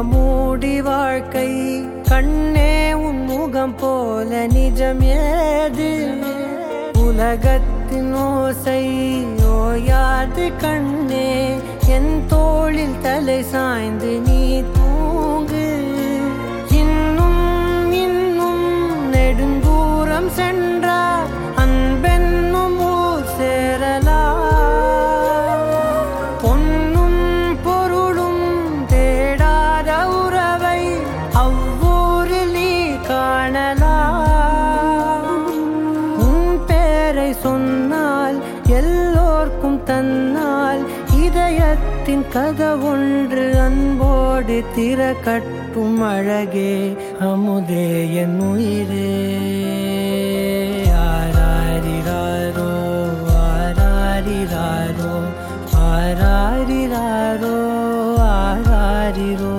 முகமூடி வாழ்க்கை கண்ணே உன் முகம் போல நிஜம் ஏது உலகத்தின் ஓசை ஓயாது கண்ணே என் தோளில் தலை சாய்ந்து நீ தூங்கு இன்னும் இன்னும் நெடுந்தூரம் சென்றார் அன்பென்னும் ஊர் சேரலாம் பொன்னும் பொருளும் தேடாத உறவை அவ்வூரில் நீ காணலாம் உன் பேரை சொன்னால் எல்லோர்க்கும் தன்னால் இதயத்தின் கதவொன்று அன்போடு திறக்கட்டும் அழகே அமுதே என் உயிரே ஆராரிராரோ ஆராரிராரோ ஆராரிராரோ ஆராரிரோ